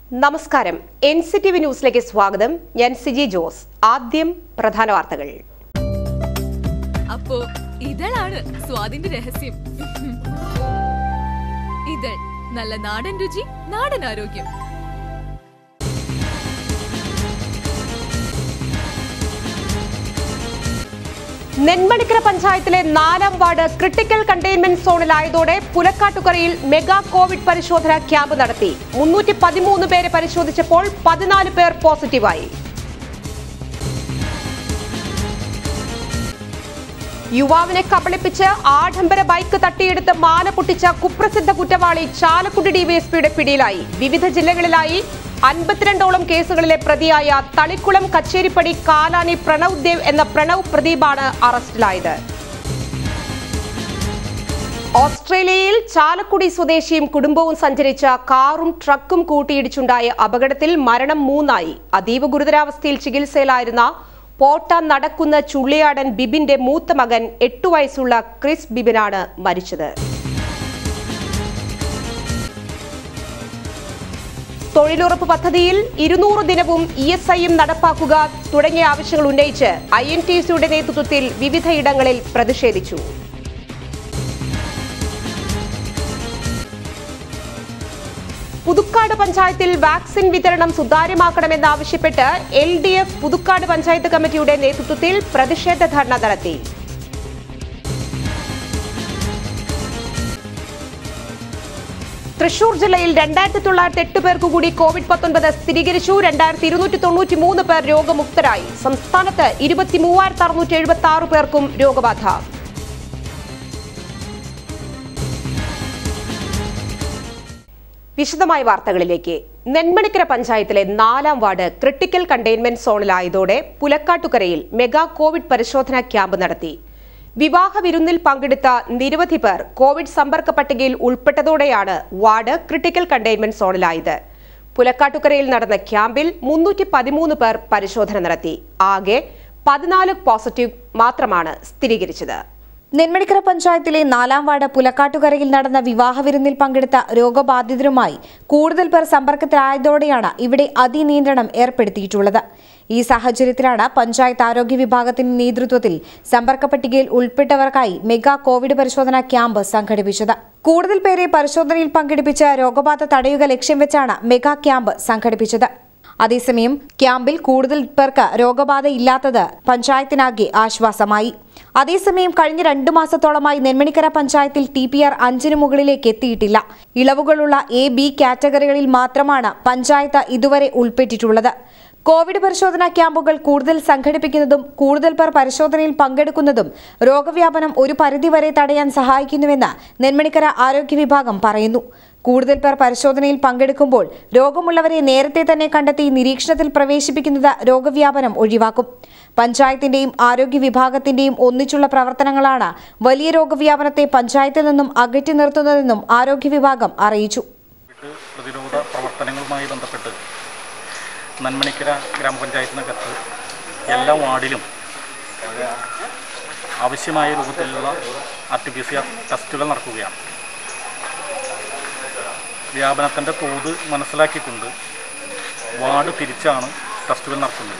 നമസ്കാരം N C T V ന്യൂസിലേക്ക് സ്വാഗതം ഞാൻ സിജി ജോസ് ആദ്യം പ്രധാന വാർത്തകൾ അപ്പോ ഇതളാണ് സ്വാദിന്റെ രഹസ്യം ഇതൾ നല്ല നാടൻ രുചി നാടൻ ആരോഗ്യം നെന്മണിക്കര പഞ്ചായത്തിലെ നാലാം വാർഡ് ക്രിട്ടിക്കൽ കണ്ടെയ്ൻമെന്റ് സോണിലായതോടെ പുലക്കാട്ടുകരയിൽ മെഗാ കോവിഡ് പരിശോധന ക്യാമ്പ് നടത്തി മുന്നൂറ്റി പതിമൂന്ന് പേരെ പരിശോധിച്ചപ്പോൾ പതിനാല് പേർ പോസിറ്റീവായി യുവാവിനെ കബളിപ്പിച്ച് ആഡംബര ബൈക്ക് തട്ടിയെടുത്ത് മാല പൊട്ടിച്ച കുപ്രസിദ്ധ കുറ്റവാളി ചാലക്കുടി ഡിവൈഎസ്പിയുടെ പിടിയിലായി വിവിധ ജില്ലകളിലായി അൻപത്തിരണ്ടോളം കേസുകളിലെ പ്രതിയായ തളിക്കുളം കച്ചേരിപ്പടി കാലാനി പ്രണവ് ദേവ് എന്ന പ്രണവ് പ്രദീപാണ് അറസ്റ്റിലായത് ഓസ്ട്രേലിയയിൽ ചാലക്കുടി സ്വദേശിയും കുടുംബവും സഞ്ചരിച്ച കാറും ട്രക്കും കൂട്ടിയിടിച്ചുണ്ടായ അപകടത്തിൽ മരണം മൂന്നായി അതീവ ഗുരുതരാവസ്ഥയിൽ ചികിത്സയിലായിരുന്ന പോട്ട നടക്കുന്ന ചുള്ളിയാടൻ ബിബിന്റെ മൂത്ത മകൻ എട്ടു വയസ്സുള്ള ക്രിസ് ബിബിനാണ് മരിച്ചത് തൊഴിലുറപ്പ് പദ്ധതിയിൽ ഇരുന്നൂറ് ദിനവും ഇ എസ് ഐയും നടപ്പാക്കുക തുടങ്ങിയ ആവശ്യങ്ങൾ ഉന്നയിച്ച് ഐ എൻ ടി സിയുടെ നേതൃത്വത്തിൽ വിവിധയിടങ്ങളിൽ പ്രതിഷേധിച്ചു പുതുക്കാട് പഞ്ചായത്തിൽ വാക്സിൻ വിതരണം സുതാര്യമാക്കണമെന്നാവശ്യപ്പെട്ട് L D F Puthukkad panchayat കമ്മിറ്റിയുടെ നേതൃത്വത്തിൽ പ്രതിഷേധ ധർണ നടത്തി തൃശൂർ ജില്ലയിൽ രണ്ടായിരത്തി തൊള്ളായിരത്തി എട്ട് പേർക്ക് കൂടി കോവിഡ് പത്തൊൻപത് സ്ഥിരീകരിച്ചു രണ്ടായിരത്തി ഇരുന്നൂറ്റി തൊണ്ണൂറ്റി മൂന്ന് പേർ രോഗമുക്തരായി സംസ്ഥാനത്ത് ഇരുപത്തി മൂവായിരത്തി അറുന്നൂറ്റി എഴുപത്തി ആറ് പേർക്കും രോഗബാധ വിശദമായ വാർത്തകളിലേക്ക് നെന്മണിക്കര പഞ്ചായത്തിലെ നാലാം വാർഡ് ക്രിട്ടിക്കൽ കണ്ടെയ്ൻമെന്റ് സോണിലായതോടെ പുലക്കാട്ടുകരയിൽ മെഗാ കോവിഡ് പരിശോധനാ ക്യാമ്പ് നടത്തി വിവാഹ വിരുന്നിൽ പങ്കെടുത്ത നിരവധി പേർ കോവിഡ് സമ്പർക്ക പട്ടികയിൽ ഉൾപ്പെട്ടതോടെയാണ് വാർഡ് ക്രിട്ടിക്കൽ കണ്ടെയ്ൻമെന്റ് സോണിലായത് പുലക്കാട്ടുകരയിൽ നടന്ന ക്യാമ്പിൽ മുന്നൂറ്റി പതിമൂന്ന് പേർ പരിശോധന നടത്തി ആകെ പതിനാല് പോസിറ്റീവ് മാത്രമാണ് സ്ഥിരീകരിച്ചത് നെന്മണിക്കര പഞ്ചായത്തിലെ നാലാം വാർഡ് പുലക്കാട്ടുകരയിൽ നടന്ന വിവാഹ വിരുന്നിൽ പങ്കെടുത്ത രോഗബാധിതരുമായി കൂടുതൽ പേർ സമ്പർക്കത്തിലായതോടെയാണ് ഇവിടെ അതിനിയന്ത്രണം ഏർപ്പെടുത്തിയിട്ടുള്ളത് ഈ സാഹചര്യത്തിലാണ് പഞ്ചായത്ത് ആരോഗ്യ വിഭാഗത്തിന്റെ നേതൃത്വത്തിൽ സമ്പർക്ക പട്ടികയിൽ ഉൾപ്പെട്ടവർക്കായി മെഗാ കോവിഡ് പരിശോധനാ ക്യാമ്പ് സംഘടിപ്പിച്ചത് കൂടുതൽ പേരെ പരിശോധനയിൽ പങ്കെടുപ്പിച്ച് രോഗബാധ തടയുക ലക്ഷ്യം വെച്ചാണ് മെഗാ ക്യാമ്പ് സംഘടിപ്പിച്ചത് അതേസമയം ക്യാമ്പിൽ കൂടുതൽ പേർക്ക് രോഗബാധ ഇല്ലാത്തത് പഞ്ചായത്തിനാകെ ആശ്വാസമായി അതേസമയം കഴിഞ്ഞ രണ്ടു മാസത്തോളമായി നെന്മണിക്കര പഞ്ചായത്തിൽ ടി പി ആർ അഞ്ചിന് മുകളിലേക്ക് എത്തിയിട്ടില്ല ഇളവുകളുള്ള എ ബി കാറ്റഗറികളിൽ മാത്രമാണ് പഞ്ചായത്ത് ഇതുവരെ ഉൾപ്പെട്ടിട്ടുള്ളത് കോവിഡ് പരിശോധനാ ക്യാമ്പുകൾ കൂടുതൽ സംഘടിപ്പിക്കുന്നതും കൂടുതൽ പേർ പരിശോധനയിൽ പങ്കെടുക്കുന്നതും രോഗവ്യാപനം ഒരു പരിധിവരെ തടയാൻ സഹായിക്കുന്നുവെന്ന് നെന്മണിക്കര ആരോഗ്യ വിഭാഗം പറയുന്നു കൂടുതൽ പേർ പരിശോധനയിൽ പങ്കെടുക്കുമ്പോൾ രോഗമുള്ളവരെ നേരത്തെ തന്നെ കണ്ടെത്തി നിരീക്ഷണത്തിൽ പ്രവേശിപ്പിക്കുന്നത് രോഗവ്യാപനം ഒഴിവാക്കും പഞ്ചായത്തിന്റെയും ആരോഗ്യ വിഭാഗത്തിന്റെയും ഒന്നിച്ചുള്ള പ്രവർത്തനങ്ങളാണ് വലിയ രോഗവ്യാപനത്തെ പഞ്ചായത്തിൽ നിന്നും അകറ്റി നിർത്തുന്നതെന്നും ആരോഗ്യ വിഭാഗം അറിയിച്ചു കോവിഡ് പ്രതിരോധ പ്രവർത്തനങ്ങളുമായി ബന്ധപ്പെട്ട് നന്മണിക്കര ഗ്രാമപഞ്ചായത്തിനകത്ത് എല്ലാ വാർഡിലും ആവശ്യമായ രൂപത്തിലുള്ള R T P C R ടെസ്റ്റുകൾ നടക്കുകയാണ് വ്യാപനത്തിൻ്റെ തോത് മനസ്സിലാക്കിക്കൊണ്ട് വാർഡ് തിരിച്ചാണ് ടെസ്റ്റുകൾ നടത്തുന്നത്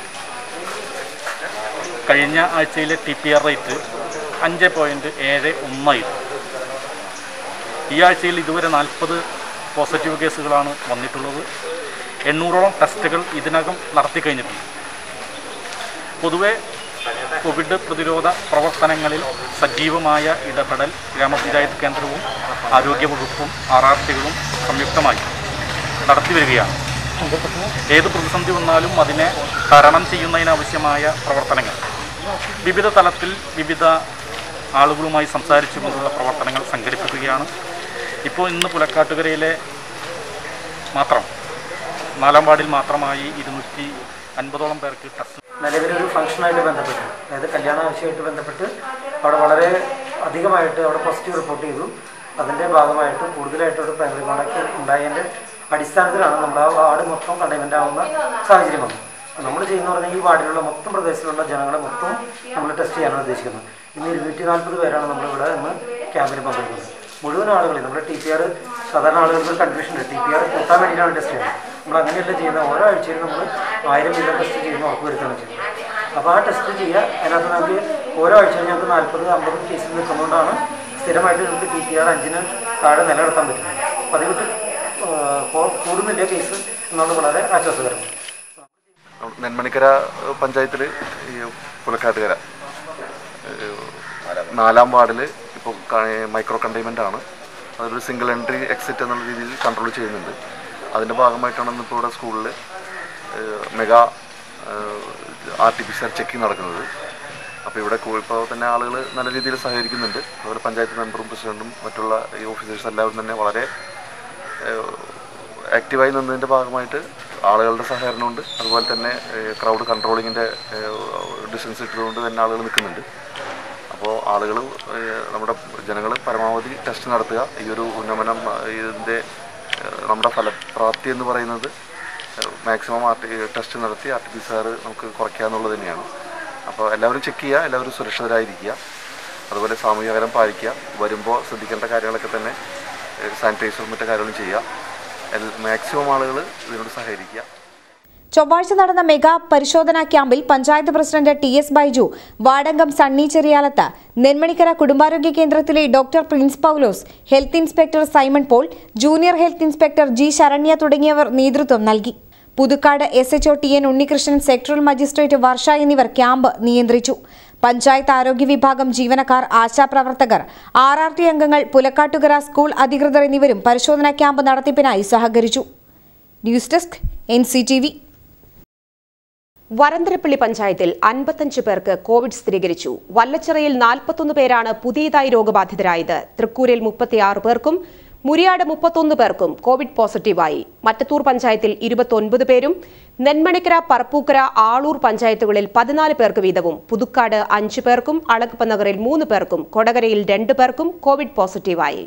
കഴിഞ്ഞ ആഴ്ചയിലെ ടി പി ആർ റേറ്റ് അഞ്ച് പോയിൻറ്റ് ഏഴ് ഒന്നായിരുന്നു ഈ ആഴ്ചയിൽ ഇതുവരെ നാൽപ്പത് പോസിറ്റീവ് കേസുകളാണ് വന്നിട്ടുള്ളത് എണ്ണൂറോളം ടെസ്റ്റുകൾ ഇതിനകം നടത്തി കഴിഞ്ഞിട്ടുണ്ട് പൊതുവെ കോവിഡ് പ്രതിരോധ പ്രവർത്തനങ്ങളിൽ സജീവമായ ഇടപെടൽ ഗ്രാമപഞ്ചായത്ത് കേന്ദ്രവും ആരോഗ്യവകുപ്പും ആർ ആർ ടികളും സംയുക്തമായി നടത്തി വരികയാണ് ഏത് പ്രതിസന്ധി വന്നാലും അതിനെ തരണം ചെയ്യുന്നതിനാവശ്യമായ പ്രവർത്തനങ്ങൾ വിവിധ തലത്തിൽ വിവിധ ആളുകളുമായി സംസാരിച്ചുകൊണ്ടുള്ള പ്രവർത്തനങ്ങൾ സംഘടിപ്പിക്കുകയാണ് ഇപ്പോൾ ഇന്ന് പുലക്കാട്ടുകരയിലെ മാത്രം നാലാം വാർഡിൽ മാത്രമായി ഇരുന്നൂറ്റി അൻപതോളം പേർക്ക് ടെസ്റ്റ് നിലവിലൊരു ഫംഗ്ഷനായിട്ട് ബന്ധപ്പെട്ട് അതായത് കല്യാണ ആവശ്യമായിട്ട് ബന്ധപ്പെട്ട് അവിടെ വളരെ അധികമായിട്ട് അവിടെ പോസിറ്റീവ് റിപ്പോർട്ട് ചെയ്തു അതിൻ്റെ ഭാഗമായിട്ട് കൂടുതലായിട്ട് ഒരു പ്രൈമറി കോണ്ടാക്ട് ഉണ്ടായതിൻ്റെ അടിസ്ഥാനത്തിലാണ് നമ്മൾ ആ വാർഡ് മൊത്തം കണ്ടെയ്ൻമെൻ്റ് ആവുന്ന സാഹചര്യം വന്നത് നമ്മൾ ചെയ്യുന്ന പറഞ്ഞാൽ ഈ വാർഡിലുള്ള മൊത്തം പ്രദേശത്തുള്ള ജനങ്ങളെ മൊത്തം നമ്മൾ ടെസ്റ്റ് ചെയ്യാനാണ് ഉദ്ദേശിക്കുന്നത് ഇന്ന് ഇരുന്നൂറ്റി നാൽപ്പത് പേരാണ് നമ്മളിവിടെ ഇന്ന് ക്യാമ്പിന് പങ്കെടുക്കുന്നത് മുഴുവൻ ആളുകളെയും നമ്മുടെ ടി പി ആർ സാധാരണ ആളുകൾക്ക് ഒരു കൺഫ്യൂഷൻ ഉണ്ട് ടി പി ആർ കൂട്ടാൻ വേണ്ടിയിട്ടാണ് ടെസ്റ്റ് ചെയ്യുന്നത് നമ്മൾ അങ്ങനെയല്ല ചെയ്യുന്നത് ഓരോ ആഴ്ചയിലും നമ്മൾ ആയിരം വീതം ടെസ്റ്റ് ചെയ്യുന്ന ഉറപ്പ് വരുത്തുകയാണ് ചെയ്യുന്നത് അപ്പോൾ ആ ടെസ്റ്റ് ചെയ്യുക അതിനകത്ത് നമുക്ക് ഓരോ ആഴ്ചയും ഞങ്ങൾക്ക് നാൽപ്പത് അമ്പത് കേസിൽ നിൽക്കുന്നതുകൊണ്ടാണ് സ്ഥിരമായിട്ട് നമുക്ക് ടി പി ആർ അഞ്ചിന് താഴെ നിലനിർത്താൻ പറ്റും അപ്പോൾ അത് വിട്ട് ഏഹ്, കോ- കൂടുന്നില്ല കേസ് എന്നുള്ളത് വളരെ ആശ്വാസകരമാണ് നെന്മണിക്കര പഞ്ചായത്തിൽ ഈ പുലക്കാട്ടുകര ഏഹ്, നാലാം വാർഡിൽ ഇപ്പോൾ മൈക്രോ കണ്ടെയ്ൻമെൻ്റ് ആണ് അതൊരു സിംഗിൾ എൻട്രി എക്സിറ്റ് എന്നുള്ള രീതിയിൽ കൺട്രോൾ ചെയ്യുന്നുണ്ട് അതിൻ്റെ ഭാഗമായിട്ടാണ് ഇന്നിപ്പോൾ ഇവിടെ സ്കൂളിൽ mega R T P C R checking നടക്കുന്നത് അപ്പോൾ ഇവിടെ കൂ- ഇപ്പോൾ തന്നെ ആളുകൾ നല്ല രീതിയിൽ സഹകരിക്കുന്നുണ്ട് അതുപോലെ പഞ്ചായത്ത് മെമ്പറും പ്രസിഡൻറ്റും മറ്റുള്ള ഈ ഓഫീസേഴ്സ് എല്ലാവരും തന്നെ വളരെ ഏഹ്, ആക്റ്റീവായി നിന്നതിൻ്റെ ഭാഗമായിട്ട് ആളുകളുടെ സഹകരണമുണ്ട് അതുപോലെ തന്നെ ക്രൗഡ് കൺട്രോളിങ്ങിൻ്റെ ഡിസ്റ്റൻസ് ഇട്ടുകൊണ്ട് തന്നെ ആളുകൾ നിൽക്കുന്നുണ്ട് അപ്പോൾ ആളുകൾ നമ്മുടെ ജനങ്ങൾ പരമാവധി ടെസ്റ്റ് നടത്തുക ഈ ഒരു ഉന്നമനം ആ, ഇതിൻ്റെ ഏഹ്, നമ്മുടെ ഫലപ്രാപ്തി എന്ന് പറയുന്നത് മാക്സിമം ആർ ടി ടെസ്റ്റ് നടത്തി ആർ ടി പി സാർ നമുക്ക് കുറയ്ക്കുക എന്നുള്ളത് തന്നെയാണ് അപ്പോൾ എല്ലാവരും ചെക്ക് ചെയ്യുക എല്ലാവരും സുരക്ഷിതരായിരിക്കുക അതുപോലെ സാമൂഹിക അകലം പാലിക്കുക വരുമ്പോൾ ശ്രദ്ധിക്കേണ്ട കാര്യങ്ങളൊക്കെ തന്നെ സാനിറ്റൈസറും മറ്റു കാര്യങ്ങളും ചെയ്യുക മാക്സിമം ആളുകൾ ഇതിനോട് സഹകരിക്കുക ചൊവ്വാഴ്ച നടന്ന മെഗാ പരിശോധനാ ക്യാമ്പിൽ panchayat president T S Baiju വാർഡംഗം സണ്ണി ചെറിയാലത്ത് നെന്മണിക്കര കുടുംബാരോഗ്യ കേന്ദ്രത്തിലെ doctor Prince Paulose health inspector Simon Paul junior health inspector G Saranya തുടങ്ങിയവർ നേതൃത്വം നൽകി Puthukkad S HO T N Unnikrishnan sectoral magistrate Varsha എന്നിവർ ക്യാമ്പ് നിയന്ത്രിച്ചു പഞ്ചായത്ത് ആരോഗ്യ വിഭാഗം ജീവനക്കാർ ആശാപ്രവർത്തകർ ആർ ആർ ടി അംഗങ്ങൾ പുലക്കാട്ടുകര സ്കൂൾ അധികൃതർ എന്നിവരും പരിശോധനാ ക്യാമ്പ് നടത്തിപ്പിനായി സഹകരിച്ചു news desk N C T V Varantharappilly പഞ്ചായത്തിൽ അൻപത്തഞ്ച് പേർക്ക് കോവിഡ് സ്ഥിരീകരിച്ചു വല്ലച്ചിറയിൽ നാൽപ്പത്തൊന്ന് പേരാണ് പുതിയതായി രോഗബാധിതരായത് തൃക്കൂരിൽ മുപ്പത്തിയാറ് പേർക്കും മുരിയാട് മുപ്പത്തൊന്ന് പേർക്കും കോവിഡ് പോസിറ്റീവായി മറ്റത്തൂർ പഞ്ചായത്തിൽ ഇരുപത്തൊൻപത് പേരും നെന്മണിക്കര പറപ്പൂക്കര ആളൂർ പഞ്ചായത്തുകളിൽ പതിനാല് പേർക്ക് വീതവും പുതുക്കാട് അഞ്ച് പേർക്കും അളകപ്പ നഗറിൽ മൂന്ന് പേർക്കും കൊടകരയിൽ രണ്ട് പേർക്കും കോവിഡ് പോസിറ്റീവായി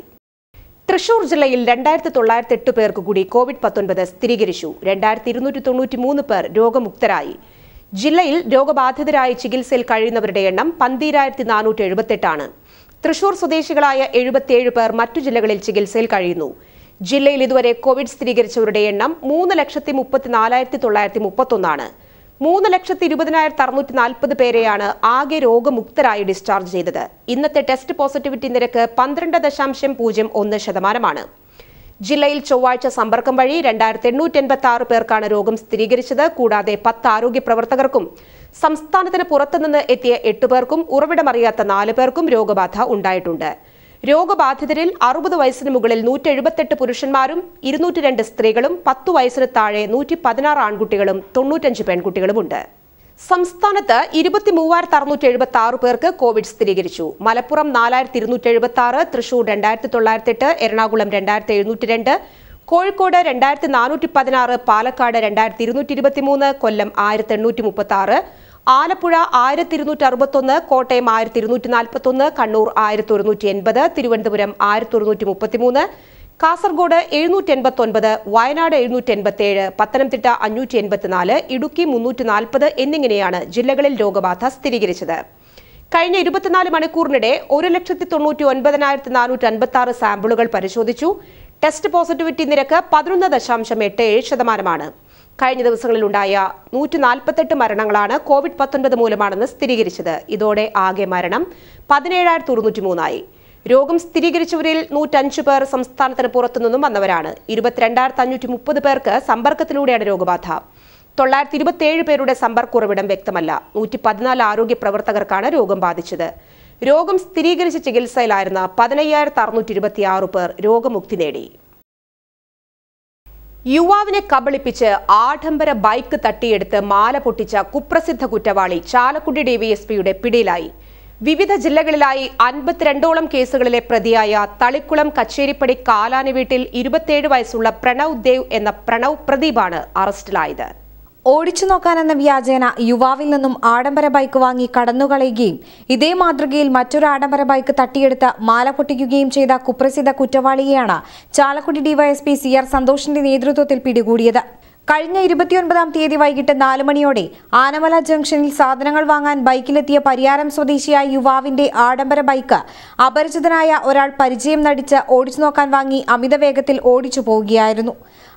തൃശൂർ ജില്ലയിൽ രണ്ടായിരത്തി തൊള്ളായിരത്തി എട്ട് പേർക്ക് കൂടി കോവിഡ് പത്തൊൻപത് സ്ഥിരീകരിച്ചു രണ്ടായിരത്തി ഇരുന്നൂറ്റി തൊണ്ണൂറ്റി മൂന്ന് പേർ രോഗമുക്തരായി ജില്ലയിൽ രോഗബാധിതരായി ചികിത്സയിൽ കഴിയുന്നവരുടെ എണ്ണം പന്തീരായിരത്തി നാനൂറ്റി എഴുപത്തെട്ടാണ് തൃശൂർ സ്വദേശികളായ എഴുപത്തിയേഴ് പേർ മറ്റു ജില്ലകളിൽ ചികിത്സയിൽ കഴിയുന്നു ജില്ലയിൽ ഇതുവരെ കോവിഡ് സ്ഥിരീകരിച്ചവരുടെ എണ്ണം മൂന്ന് ലക്ഷത്തി മുപ്പത്തിനാലായിരത്തി തൊള്ളായിരത്തി മുപ്പത്തൊന്നാണ് മൂന്ന് ലക്ഷത്തി ഇരുപതിനായിരത്തി അറുന്നൂറ്റി നാൽപ്പത് പേരെയാണ് ആകെ രോഗമുക്തരായി ഡിസ്ചാർജ് ചെയ്തത് ഇന്നത്തെ ടെസ്റ്റ് പോസിറ്റിവിറ്റി നിരക്ക് പന്ത്രണ്ട് ദശാംശം പൂജ്യം ഒന്ന് ശതമാനമാണ് ജില്ലയിൽ ചൊവ്വാഴ്ച സമ്പർക്കം വഴി രണ്ടായിരത്തി എണ്ണൂറ്റി എൺപത്തി ആറ് പേർക്കാണ് രോഗം സ്ഥിരീകരിച്ചത് കൂടാതെ പത്ത് ആരോഗ്യ പ്രവർത്തകർക്കും സംസ്ഥാനത്തിന് പുറത്തുനിന്ന് എത്തിയ എട്ട് പേർക്കും ഉറവിടമറിയാത്ത നാല് പേർക്കും രോഗബാധ ഉണ്ടായിട്ടുണ്ട് രോഗബാധിതരിൽ അറുപത് വയസ്സിന് മുകളിൽ നൂറ്റി എഴുപത്തെട്ട് പുരുഷന്മാരും ഇരുന്നൂറ്റി രണ്ട് സ്ത്രീകളും പത്തു വയസ്സിന് താഴെ നൂറ്റി പതിനാറ് ആൺകുട്ടികളും തൊണ്ണൂറ്റഞ്ച് പെൺകുട്ടികളുമുണ്ട് സംസ്ഥാനത്ത് ഇരുപത്തി മൂവായിരത്തി അറുന്നൂറ്റി എഴുപത്തി ആറ് പേർക്ക് കോവിഡ് സ്ഥിരീകരിച്ചു മലപ്പുറം നാലായിരത്തി ഇരുന്നൂറ്റി എഴുപത്തി ആറ് തൃശൂർ രണ്ടായിരത്തി തൊള്ളായിരത്തി എട്ട് എറണാകുളം രണ്ടായിരത്തി എഴുന്നൂറ്റി രണ്ട് കോഴിക്കോട് രണ്ടായിരത്തി നാനൂറ്റി പതിനാറ് പാലക്കാട് രണ്ടായിരത്തി ഇരുന്നൂറ്റി ഇരുപത്തി മൂന്ന് കൊല്ലം ആയിരത്തി എണ്ണൂറ്റി മുപ്പത്തി ആറ് ആലപ്പുഴ ആയിരത്തി ഇരുന്നൂറ്റി അറുപത്തൊന്ന് കോട്ടയം ആയിരത്തി ഇരുന്നൂറ്റി നാൽപ്പത്തൊന്ന് കണ്ണൂർ ആയിരത്തി ഒരുന്നൂറ്റി എൺപത് തിരുവനന്തപുരം ആയിരത്തി ഒരുന്നൂറ്റി മുപ്പത്തിമൂന്ന് കാസർഗോഡ് എഴുന്നൂറ്റി എൺപത്തൊൻപത് വയനാട് എഴുന്നൂറ്റി എൺപത്തിയേഴ് പത്തനംതിട്ട അഞ്ഞൂറ്റി എൺപത്തിനാല് ഇടുക്കി മുന്നൂറ്റി നാൽപ്പത് എന്നിങ്ങനെയാണ് ജില്ലകളിൽ രോഗബാധ സ്ഥിരീകരിച്ചത് കഴിഞ്ഞ ഇരുപത്തിനാല് മണിക്കൂറിനിടെ ഒരു ലക്ഷത്തി തൊണ്ണൂറ്റി ഒൻപതിനായിരത്തി നാനൂറ്റി അൻപത്തി ആറ് സാമ്പിളുകൾ പരിശോധിച്ചു ടെസ്റ്റ് പോസിറ്റിവിറ്റി നിരക്ക് പതിനൊന്ന് ദശാംശം എട്ട് ഏഴ് ശതമാനമാണ് കഴിഞ്ഞ ദിവസങ്ങളിലുണ്ടായ നൂറ്റി നാൽപ്പത്തെട്ട് മരണങ്ങളാണ് കോവിഡ് പത്തൊൻപത് മൂലമാണെന്ന് സ്ഥിരീകരിച്ചത് ഇതോടെ ആകെ മരണം പതിനേഴായിരത്തി ഒരുന്നൂറ്റി മൂന്നായി രോഗം സ്ഥിരീകരിച്ചവരിൽ നൂറ്റഞ്ച് പേർ സംസ്ഥാനത്തിന് പുറത്തുനിന്നും വന്നവരാണ് ഇരുപത്തിരണ്ടായിരത്തി അഞ്ഞൂറ്റി മുപ്പത് പേർക്ക് സമ്പർക്കത്തിലൂടെയാണ് രോഗബാധ തൊള്ളായിരത്തി ഇരുപത്തിയേഴ് പേരുടെ സമ്പർക്ക ഉറവിടം വ്യക്തമല്ല നൂറ്റി പതിനാല് ആരോഗ്യ പ്രവർത്തകർക്കാണ് രോഗം ബാധിച്ചത് രോഗം സ്ഥിരീകരിച്ച ചികിത്സയിലായിരുന്ന പതിനയ്യായിരത്തി അറുന്നൂറ്റി ഇരുപത്തിയാറ് പേർ രോഗമുക്തി നേടി യുവാവിനെ കബളിപ്പിച്ച് ആഡംബര ബൈക്ക് തട്ടിയെടുത്ത് മാല പൊട്ടിച്ച കുപ്രസിദ്ധ കുറ്റവാളി ചാലക്കുടി ഡിവൈഎസ്പിയുടെ പിടിയിലായി വിവിധ ജില്ലകളിലായി അൻപത്തിരണ്ടോളം കേസുകളിലെ പ്രതിയായ തളിക്കുളം കച്ചേരിപ്പടി കാലാനി വീട്ടിൽ ഇരുപത്തിയേഴ് വയസ്സുള്ള പ്രണവ് ദേവ് എന്ന പ്രണവ് പ്രദീപാണ് അറസ്റ്റിലായത് ഓടിച്ചു നോക്കാനെന്ന വ്യാജേന യുവാവിൽ നിന്നും ആഡംബര ബൈക്ക് വാങ്ങി കടന്നുകളയുകയും ഇതേ മാതൃകയിൽ മറ്റൊരു ആഡംബര ബൈക്ക് തട്ടിയെടുത്ത് മാല പൊട്ടിക്കുകയും ചെയ്ത കുപ്രസിദ്ധ കുറ്റവാളിയെയാണ് ചാലക്കുടി ഡിവൈഎസ്പി സി ആർ സന്തോഷിന്റെ നേതൃത്വത്തിൽ പിടികൂടിയത് കഴിഞ്ഞ ഇരുപത്തിയൊൻപതാം തീയതി വൈകിട്ട് നാല് മണിയോടെ ആനമല ജംഗ്ഷനിൽ സാധനങ്ങൾ വാങ്ങാൻ ബൈക്കിലെത്തിയ പരിയാരം സ്വദേശിയായ യുവാവിന്റെ ആഡംബര ബൈക്ക് അപരിചിതനായ ഒരാൾ പരിചയം നടിച്ച് ഓടിച്ചു നോക്കാൻ വാങ്ങി അമിത വേഗത്തിൽ ഓടിച്ചു പോവുകയായിരുന്നു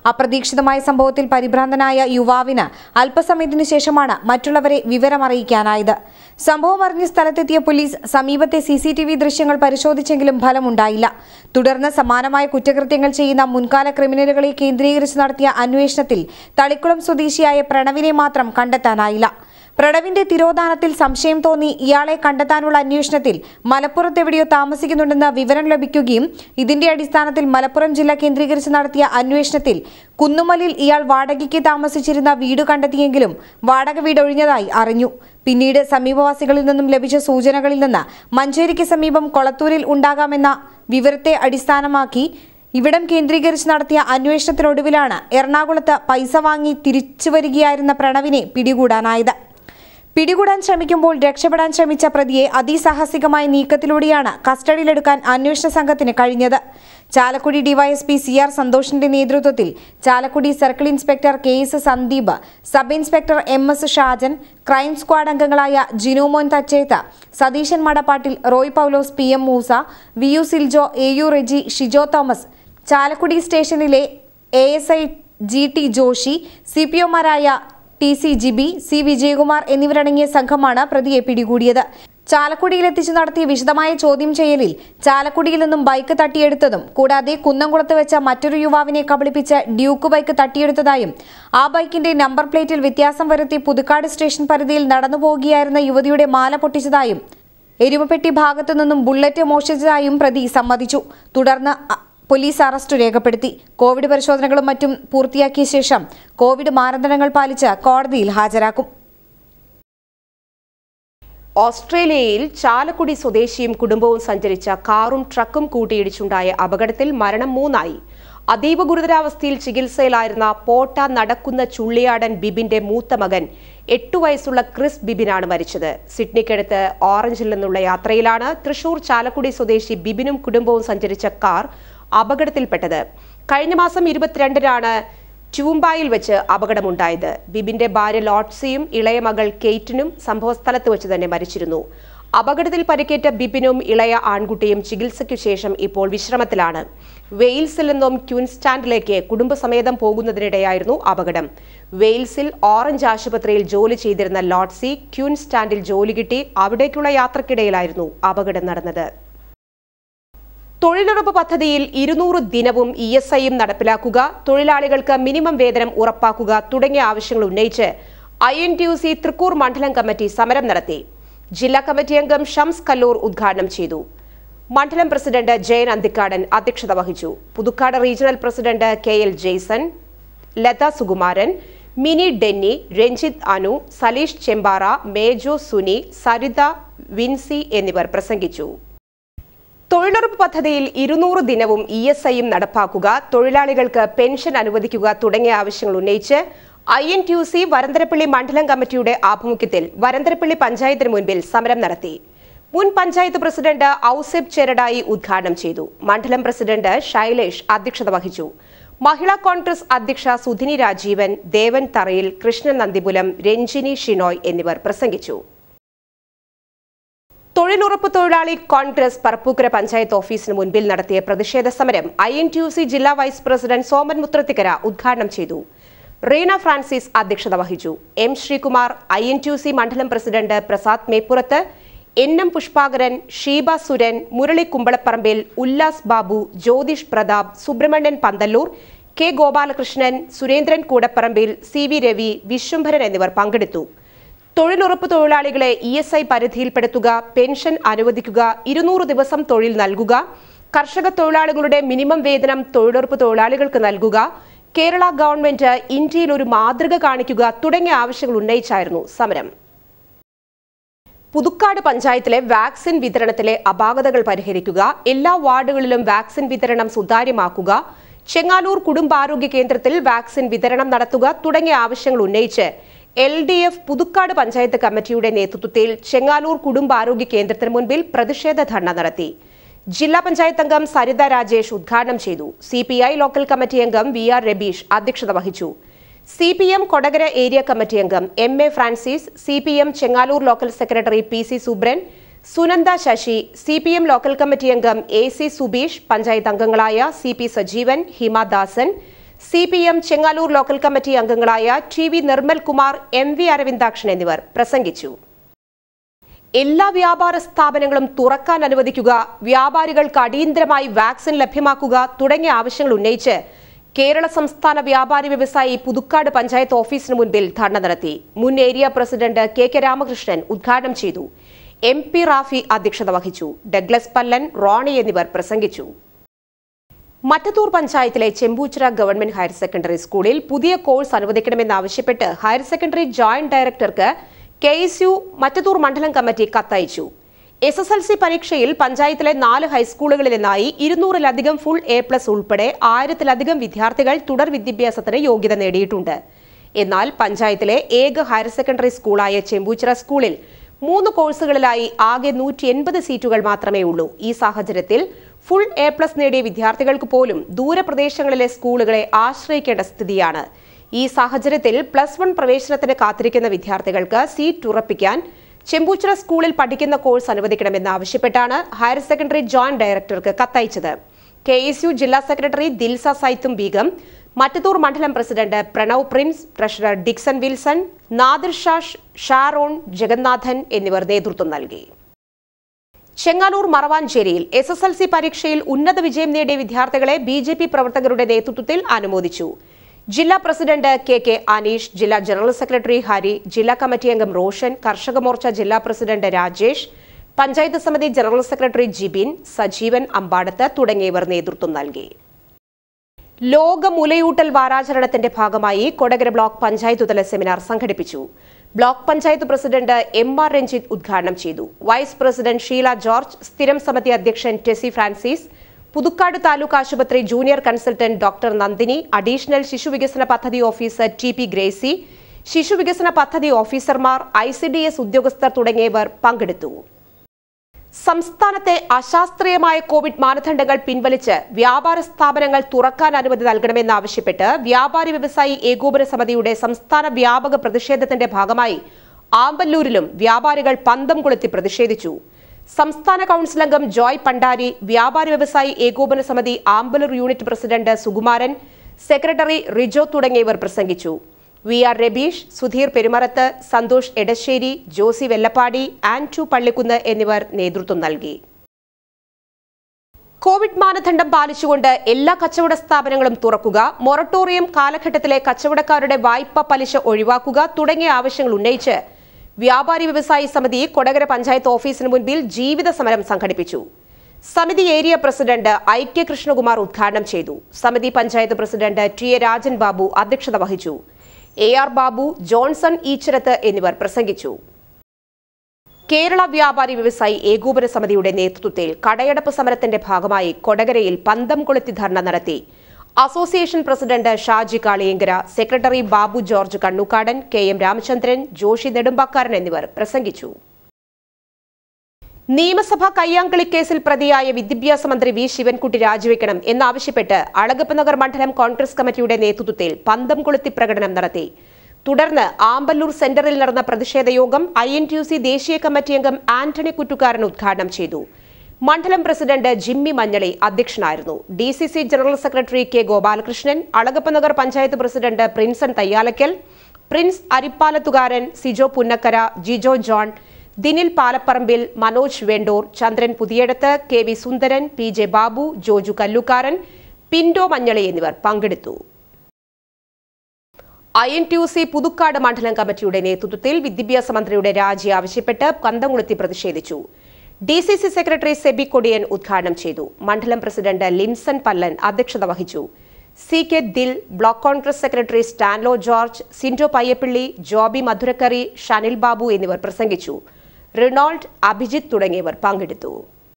അപ്രതീക്ഷിതമായ സംഭവത്തിൽ പരിഭ്രാന്തനായ യുവാവിന് അല്പസമയത്തിനു ശേഷമാണ് മറ്റുള്ളവരെ വിവരമറിയിക്കാനായത് സംഭവം അറിഞ്ഞ് സ്ഥലത്തെത്തിയ പോലീസ് സമീപത്തെ സി സി ടി വി ദൃശ്യങ്ങൾ പരിശോധിച്ചെങ്കിലും ഫലമുണ്ടായില്ല തുടർന്ന് സമാനമായ കുറ്റകൃത്യങ്ങൾ ചെയ്യുന്ന മുൻകാല ക്രിമിനലുകളെ കേന്ദ്രീകരിച്ച് നടത്തിയ അന്വേഷണത്തിൽ തളിക്കുളം സ്വദേശിയായ പ്രണവിനെ മാത്രം കണ്ടെത്താനായില്ല പ്രണവിന്റെ തിരോധാനത്തിൽ സംശയം തോന്നി ഇയാളെ കണ്ടെത്താനുള്ള അന്വേഷണത്തിൽ മലപ്പുറത്ത് എവിടെയോ താമസിക്കുന്നുണ്ടെന്ന് വിവരം ലഭിക്കുകയും ഇതിന്റെ അടിസ്ഥാനത്തിൽ മലപ്പുറം ജില്ല കേന്ദ്രീകരിച്ച് നടത്തിയ അന്വേഷണത്തിൽ കുന്നുമലിൽ ഇയാൾ വാടകയ്ക്ക് താമസിച്ചിരുന്ന വീട് കണ്ടെത്തിയെങ്കിലും വാടക വീട് ഒഴിഞ്ഞതായി അറിഞ്ഞു പിന്നീട് സമീപവാസികളിൽ നിന്നും ലഭിച്ച സൂചനകളിൽ നിന്ന് മഞ്ചേരിക്ക് സമീപം കൊളത്തൂരിൽ ഉണ്ടാകാമെന്ന വിവരത്തെ അടിസ്ഥാനമാക്കി ഇവിടം കേന്ദ്രീകരിച്ച് നടത്തിയ അന്വേഷണത്തിനൊടുവിലാണ് എറണാകുളത്ത് പൈസ വാങ്ങി തിരിച്ചു വരികയായിരുന്ന പ്രണവിനെ പിടികൂടാനായത് പിടികൂടാൻ ശ്രമിക്കുമ്പോൾ രക്ഷപ്പെടാൻ ശ്രമിച്ച പ്രതിയെ അതിസാഹസികമായ നീക്കത്തിലൂടെയാണ് കസ്റ്റഡിയിലെടുക്കാൻ അന്വേഷണ സംഘത്തിന് കഴിഞ്ഞത് ചാലക്കുടി ഡിവൈഎസ്പി സി ആർ സന്തോഷിന്റെ നേതൃത്വത്തിൽ Chalakudy circle inspector K S Sandeep sub inspector M S Shajan crime squad അംഗങ്ങളായ Jinomon Thachetha Satheesan Madappattil Roy Paulose P M Moosa V U Siljo A U Reji Shijo Thomas Chalakudy സ്റ്റേഷനിലെ A S I G T Joshy C P ഒമാരായ T C Jibi C Vijayakumar എന്നിവരടങ്ങിയ സംഘമാണ് പ്രതിയെ പിടികൂടിയത് ചാലക്കുടിയിലെത്തിച്ചു നടത്തിയ വിശദമായ ചോദ്യം ചെയ്യലിൽ ചാലക്കുടിയിൽ നിന്നും ബൈക്ക് തട്ടിയെടുത്തതും കൂടാതെ കുന്നംകുളത്ത് വെച്ച മറ്റൊരു യുവാവിനെ കബളിപ്പിച്ച് ഡ്യൂക്ക് ബൈക്ക് തട്ടിയെടുത്തതായും ആ ബൈക്കിന്റെ നമ്പർ പ്ലേറ്റിൽ വ്യത്യാസം വരുത്തി പുതുക്കാട് സ്റ്റേഷൻ പരിധിയിൽ നടന്നു പോകുകയായിരുന്ന യുവതിയുടെ മാല പൊട്ടിച്ചതായും എരുമപ്പെട്ടി ഭാഗത്തു നിന്നും ബുള്ളറ്റ് മോഷ്ടിച്ചതായും പ്രതി സമ്മതിച്ചു തുടർന്ന് അ- പോലീസ് അറസ്റ്റ് രേഖപ്പെടുത്തി കോവിഡ് പരിശോധനകളും മറ്റും പൂർത്തിയാക്കിയ ശേഷം കോവിഡ് മാനദണ്ഡങ്ങൾ പാലിച്ച് കോടതിയിൽ ഹാജരാക്കും ഓസ്ട്രേലിയയിൽ ചാലക്കുടി സ്വദേശിയും കുടുംബവും സഞ്ചരിച്ച കാറും ട്രക്കും കൂട്ടിയിടിച്ചുണ്ടായ അപകടത്തിൽ മരണം മൂന്നായി അതീവ ഗുരുതരാവസ്ഥയിൽ ചികിത്സയിലായിരുന്ന പോട്ട നടക്കുന്ന ചുള്ളിയാടൻ ബിബിന്റെ മൂത്ത മകൻ എട്ടു വയസ്സുള്ള ക്രിസ് ബിബിനാണ് മരിച്ചത് സിഡ്നിക്കടുത്ത് ഓറഞ്ചിൽ നിന്നുള്ള യാത്രയിലാണ് തൃശൂർ ചാലക്കുടി സ്വദേശി ബിബിനും കുടുംബവും സഞ്ചരിച്ച കാർ അപകടത്തിൽപ്പെട്ടത് കഴിഞ്ഞ മാസം ഇരുപത്തിരണ്ടിനാണ് ചൂമ്പായിൽ വെച്ച് അപകടമുണ്ടായത് ബിബിന്റെ ഭാര്യ ലോട്സിയും ഇളയ മകൾ കെയ്റ്റിനും സംഭവസ്ഥലത്ത് വെച്ച് തന്നെ മരിച്ചിരുന്നു അപകടത്തിൽ പരിക്കേറ്റ ബിബിനും ഇളയ ആൺകുട്ടിയും ചികിത്സയ്ക്കു ശേഷം ഇപ്പോൾ വിശ്രമത്തിലാണ് വെയിൽസിൽ നിന്നും ക്യൂൻസ്റ്റാൻഡിലേക്ക് കുടുംബസമേതം പോകുന്നതിനിടെയായിരുന്നു അപകടം വെയിൽസിൽ ഓറഞ്ച് ആശുപത്രിയിൽ ജോലി ചെയ്തിരുന്ന ലോട്സി ക്യൂൻസ്റ്റാൻഡിൽ ജോലി കിട്ടി അവിടേക്കുള്ള യാത്രക്കിടയിലായിരുന്നു അപകടം നടന്നത് തൊഴിലുറപ്പ് പദ്ധതിയിൽ ഇരുന്നൂറ് ദിനവും ഇ എസ് ഐയും നടപ്പിലാക്കുക തൊഴിലാളികൾക്ക് മിനിമം വേതനം ഉറപ്പാക്കുക തുടങ്ങിയ ആവശ്യങ്ങൾ ഉന്നയിച്ച് I N T U C Thrikkur മണ്ഡലം കമ്മിറ്റി സമരം നടത്തി ജില്ലാ കമ്മിറ്റി അംഗം ഷംസ് കല്ലൂർ ഉദ്ഘാടനം ചെയ്തു മണ്ഡലം പ്രസിഡന്റ് ജയൻ അന്തിക്കാടൻ അധ്യക്ഷത വഹിച്ചു Puthukkad regional president K L Jaison Latha Sukumaran Mini Denny Ranjith Anu Saleesh Chembara Mejo Suni Saritha Vinsi എന്നിവർ പ്രസംഗിച്ചു തൊഴിലുറപ്പ് പദ്ധതിയിൽ ഇരുന്നൂറ് ദിനവും ഇ എസ് ഐയും നടപ്പാക്കുക തൊഴിലാളികൾക്ക് പെൻഷൻ അനുവദിക്കുക തുടങ്ങിയ ആവശ്യങ്ങൾ ഉന്നയിച്ച് I N T U C Varantharappilly മണ്ഡലം കമ്മിറ്റിയുടെ ആഭിമുഖ്യത്തിൽ വരന്തരപ്പള്ളി പഞ്ചായത്തിന് മുൻപിൽ സമരം നടത്തി മുൻ പഞ്ചായത്ത് പ്രസിഡന്റ് ഔസെബ് ചെരടായി ഉദ്ഘാടനം ചെയ്തു മണ്ഡലം പ്രസിഡന്റ് ശൈലേഷ് അധ്യക്ഷത വഹിച്ചു മഹിളാ കോൺഗ്രസ് അധ്യക്ഷ സുധിനി രാജീവൻ ദേവൻ തറയിൽ കൃഷ്ണൻ നന്ദിപുലം രഞ്ജിനി ഷിനോയ് എന്നിവർ പ്രസംഗിച്ചു തൊഴിലുറപ്പ് തൊഴിലാളി കോൺഗ്രസ് പറപ്പൂക്കര പഞ്ചായത്ത് ഓഫീസിന് മുൻപിൽ നടത്തിയ പ്രതിഷേധ സമരം I N T U C ജില്ലാ വൈസ് പ്രസിഡന്റ് സോമൻ മുത്രത്തിക്കര ഉദ്ഘാടനം ചെയ്തു റീന ഫ്രാൻസിസ് അധ്യക്ഷത വഹിച്ചു M Sreekumar I N T U C മണ്ഡലം president Prasad Meppurath N M Pushpakaran Sheeba Suran Murali Kumbalaparambil Ullas Babu Jyothish Prathap Subramanian Panthallur K Gopalakrishnan Surendran Koodaparambil C V Ravi Viswambharan എന്നിവർ പങ്കെടുത്തു തൊഴിലുറപ്പ് തൊഴിലാളികളെ ഇ എസ് ഐ പരിധിയിൽപ്പെടുത്തുക പെൻഷൻ അനുവദിക്കുക ഇരുന്നൂറ് ദിവസം തൊഴിൽ നൽകുക കർഷക തൊഴിലാളികളുടെ മിനിമം വേതനം തൊഴിലുറപ്പ് തൊഴിലാളികൾക്ക് നൽകുക കേരള ഗവൺമെന്റ് ഇന്ത്യയിൽ ഒരു മാതൃക കാണിക്കുക തുടങ്ങിയ ആവശ്യങ്ങൾ ഉന്നയിച്ചായിരുന്നു സമരം പുതുക്കാട് പഞ്ചായത്തിലെ വാക്സിൻ വിതരണത്തിലെ അപാകതകൾ പരിഹരിക്കുക എല്ലാ വാർഡുകളിലും വാക്സിൻ വിതരണം സുതാര്യമാക്കുക ചെങ്ങാലൂർ കുടുംബാരോഗ്യ കേന്ദ്രത്തിൽ വാക്സിൻ വിതരണം നടത്തുക തുടങ്ങിയ ആവശ്യങ്ങൾ ഉന്നയിച്ച് L D F Puthukkad panchayat കമ്മിറ്റിയുടെ നേതൃത്വത്തിൽ ചെങ്ങാലൂർ കുടുംബാരോഗ്യ കേന്ദ്രത്തിന് മുൻപിൽ പ്രതിഷേധ ധർണ നടത്തി ജില്ലാ പഞ്ചായത്ത് അംഗം സരിത രാജേഷ് ഉദ്ഘാടനം ചെയ്തു C P I local committee അംഗം വി ആർ രബീഷ് അധ്യക്ഷത വഹിച്ചു C P M Kodakara area committee അംഗം M A Francis C P M Chengaloor local secretary P C Subran Sunanda Sasi C P M local committee അംഗം എ സി സുബീഷ് പഞ്ചായത്ത് അംഗങ്ങളായ C P Sajeevan Hima Dasan C P M Chengaloor local committee അംഗങ്ങളായ T V Nirmal Kumar M V Aravindakshan എന്നിവർ പ്രസംഗിച്ചു എല്ലാ വ്യാപാര സ്ഥാപനങ്ങളും തുറക്കാൻ അനുവദിക്കുക വ്യാപാരികൾക്ക് അടിയന്തരമായി വാക്സിൻ ലഭ്യമാക്കുക തുടങ്ങിയ ആവശ്യങ്ങൾ ഉന്നയിച്ച് കേരള സംസ്ഥാന വ്യാപാരി വ്യവസായി പുതുക്കാട് പഞ്ചായത്ത് ഓഫീസിന് മുൻപിൽ ധർണ നടത്തി മുൻ area president K K Ramakrishnan ഉദ്ഘാടനം ചെയ്തു എം പി റാഫി അധ്യക്ഷത വഹിച്ചു ഡഗ്ലസ് പല്ലൻ റോണി എന്നിവർ പ്രസംഗിച്ചു മറ്റത്തൂർ പഞ്ചായത്തിലെ ചെമ്പൂച്ചിറ ഗവൺമെന്റ് ഹയർ സെക്കൻഡറി സ്കൂളിൽ പുതിയ കോഴ്സ് അനുവദിക്കണമെന്നാവശ്യപ്പെട്ട് ഹയർ സെക്കൻഡറി ജോയിന്റ് ഡയറക്ടർക്ക് കെ എസ് യു മറ്റത്തൂർ മണ്ഡലം കമ്മിറ്റി കത്തയച്ചു എസ് എസ് എൽ സി പരീക്ഷയിൽ പഞ്ചായത്തിലെ നാല് ഹൈസ്കൂളുകളിൽ നിന്നായി ഇരുന്നൂറിലധികം ഫുൾ എ പ്ലസ് ഉൾപ്പെടെ ആയിരത്തിലധികം വിദ്യാർത്ഥികൾ തുടർ വിദ്യാഭ്യാസത്തിന് യോഗ്യത നേടിയിട്ടുണ്ട് എന്നാൽ പഞ്ചായത്തിലെ ഏക ഹയർ സെക്കൻഡറി സ്കൂളായ ചെമ്പൂച്ചിറ സ്കൂളിൽ മൂന്ന് കോഴ്സുകളിലായി ആകെ നൂറ്റി എൺപത് സീറ്റുകൾ മാത്രമേ ഉള്ളൂ ഈ സാഹചര്യത്തിൽ ഫുൾ എ പ്ലസ് നേടിയ വിദ്യാർത്ഥികൾക്ക് പോലും ദൂരപ്രദേശങ്ങളിലെ സ്കൂളുകളെ ആശ്രയിക്കേണ്ട സ്ഥിതിയാണ് ഈ സാഹചര്യത്തിൽ പ്ലസ് വൺ പ്രവേശനത്തിന് കാത്തിരിക്കുന്ന വിദ്യാർത്ഥികൾക്ക് സീറ്റ് ഉറപ്പിക്കാൻ ചെമ്പൂച്ചിറ സ്കൂളിൽ പഠിക്കുന്ന കോഴ്സ് അനുവദിക്കണമെന്ന് ആവശ്യപ്പെട്ടാണ് ഹയർ സെക്കൻഡറി ജോയിന്റ് ഡയറക്ടർക്ക് കത്തയച്ചത് കെ എസ് യു ജില്ലാ സെക്രട്ടറി ദിൽസ സൈത്തും ബീഗം മറ്റത്തൂർ മണ്ഡലം president Pranav Prince treasurer Dixon Wilson Nadir ഷാഷ് ഷാറോൺ ജഗന്നാഥൻ എന്നിവർ നേതൃത്വം നൽകി ചെങ്ങാലൂർ മറവാഞ്ചേരിയിൽ എസ് എസ് എൽ സി പരീക്ഷയിൽ ഉന്നത വിജയം നേടിയ വിദ്യാർത്ഥികളെ ബി ജെ പി പ്രവർത്തകരുടെ നേതൃത്വത്തിൽ അനുമോദിച്ചു ജില്ലാ പ്രസിഡന്റ് കെ കെ അനീഷ് ജില്ലാ ജനറൽ സെക്രട്ടറി ഹരി ജില്ലാ കമ്മിറ്റി അംഗം റോഷൻ കർഷക മോർച്ച ജില്ലാ പ്രസിഡന്റ് രാജേഷ് പഞ്ചായത്ത് സമിതി ജനറൽ സെക്രട്ടറി ജിബിൻ സജീവൻ അമ്പാടത്ത് തുടങ്ങിയവർ നേതൃത്വം നൽകി ലോക മുലയൂട്ടൽ വാരാചരണത്തിന്റെ ഭാഗമായി കൊടകര ബ്ലോക്ക് പഞ്ചായത്ത് തല സെമിനാർ സംഘടിപ്പിച്ചു block panchayat president M R Ranjith ഉദ്ഘാടനം ചെയ്തു വൈസ് പ്രസിഡന്റ് ഷീല ജോർജ് സ്ഥിരം സമിതി അധ്യക്ഷൻ ടെസി ഫ്രാൻസിസ് പുതുക്കാട് താലൂക്ക് ആശുപത്രി junior consultant doctor Nandini additional ശിശുവികസന പദ്ധതി ഓഫീസർ ടി പി ഗ്രേസി ശിശുവികസന പദ്ധതി ഓഫീസർമാർ ഐ സി ഡി എസ് ഉദ്യോഗസ്ഥർ തുടങ്ങിയവർ പങ്കെടുത്തു സംസ്ഥാനത്തെ അശാസ്ത്രീയമായ കോവിഡ് മാനദണ്ഡങ്ങൾ പിൻവലിച്ച് വ്യാപാര സ്ഥാപനങ്ങൾ തുറക്കാൻ അനുമതി നൽകണമെന്നാവശ്യപ്പെട്ട് വ്യാപാരി വ്യവസായി ഏകോപന സമിതിയുടെ സംസ്ഥാന വ്യാപക പ്രതിഷേധത്തിന്റെ ഭാഗമായി ആമ്പല്ലൂരിലും വ്യാപാരികൾ പന്തം കൊളുത്തി പ്രതിഷേധിച്ചു സംസ്ഥാന കൌൺസിൽ അംഗം ജോയ് പണ്ടാരി വ്യാപാരി വ്യവസായി ഏകോപന സമിതി Ambaloor unit president Sukumaran secretary Rijo തുടങ്ങിയവർ പ്രസംഗിച്ചു വി ആർ രബീഷ് സുധീർ പെരുമറത്ത് സന്തോഷ് എടശ്ശേരി ജോസി വെല്ലപ്പാടി ആൻറ്റു പള്ളിക്കുന്ന് എന്നിവർ നേതൃത്വം നൽകി കോവിഡ് മാനദണ്ഡം പാലിച്ചുകൊണ്ട് എല്ലാ കച്ചവട സ്ഥാപനങ്ങളും തുറക്കുക മൊറട്ടോറിയം കാലഘട്ടത്തിലെ കച്ചവടക്കാരുടെ വായ്പ പലിശ ഒഴിവാക്കുക തുടങ്ങിയ ആവശ്യങ്ങൾ ഉന്നയിച്ച് വ്യാപാരി വ്യവസായി സമിതി കൊടകര പഞ്ചായത്ത് ഓഫീസിന് മുൻപിൽ ജീവിത സമരം സംഘടിപ്പിച്ചു സമിതി area president I K Krishnakumar ഉദ്ഘാടനം ചെയ്തു സമിതി panchayat president T A Rajan Babu അധ്യക്ഷത വഹിച്ചു A R Babu Johnson Eechirath എന്നിവർ പ്രസംഗിച്ചു കേരള വ്യാപാരി വ്യവസായി ഏകോപന സമിതിയുടെ നേതൃത്വത്തിൽ കടയടപ്പ് സമരത്തിന്റെ ഭാഗമായി കൊടകരയിൽ പന്തം കൊളുത്തി ധർണ നടത്തി association president Shaji Kaliyankara secretary Babu George Kannukkadan K M Ramachandran Joshy Nedumbakkaran എന്നിവർ പ്രസംഗിച്ചു നിയമസഭാ കയ്യാങ്കളി കേസിൽ പ്രതിയായ വിദ്യാഭ്യാസ മന്ത്രി വി ശിവൻകുട്ടി രാജിവെക്കണം എന്നാവശ്യപ്പെട്ട് അളഗപ്പ് നഗർ മണ്ഡലം കോൺഗ്രസ് കമ്മിറ്റിയുടെ നേതൃത്വത്തിൽ പന്തം കൊളുത്തി പ്രകടനം നടത്തി തുടർന്ന് ആമ്പല്ലൂർ സെന്ററിൽ നടന്ന പ്രതിഷേധ യോഗം I N T U C ദേശീയ കമ്മിറ്റി അംഗം ആന്റണി കുറ്റുകാരൻ ഉദ്ഘാടനം ചെയ്തു മണ്ഡലം പ്രസിഡന്റ് ജിമ്മി മഞ്ഞളി അധ്യക്ഷനായിരുന്നു D C C general secretary K Gopalakrishnan Alagappa Nagar panchayat president Prinson Thayyalakkal Prince Arippalathukaran Sijo Punnakkara Jijo John Dinil Palapparambil Manoj Vendoor Chandran Puthiyadath K V Sundaran P J Babu Joju Kallukkaran Pinto Manjali എന്നിവർ പങ്കെടുത്തു I N T U C Puthukkad മണ്ഡലം കമ്മിറ്റിയുടെ നേതൃത്വത്തിൽ വിദ്യാഭ്യാസ മന്ത്രിയുടെ രാജി ആവശ്യപ്പെട്ട് കന്തംകുളത്തി പ്രതിഷേധിച്ചു D C C secretary Seby Kodiyan ഉദ്ഘാടനം ചെയ്തു മണ്ഡലം പ്രസിഡന്റ് ലിൻസൺ പല്ലൻ അധ്യക്ഷത വഹിച്ചു C K Dil block Congress secretary Stanlo George Sindo Payyappilly Joby Madhurakkari Shanil Babu എന്നിവർ പ്രസംഗിച്ചു റിനോൾഡ് അഭിജിത്ത് തുടങ്ങിയവർ പങ്കെടുത്തു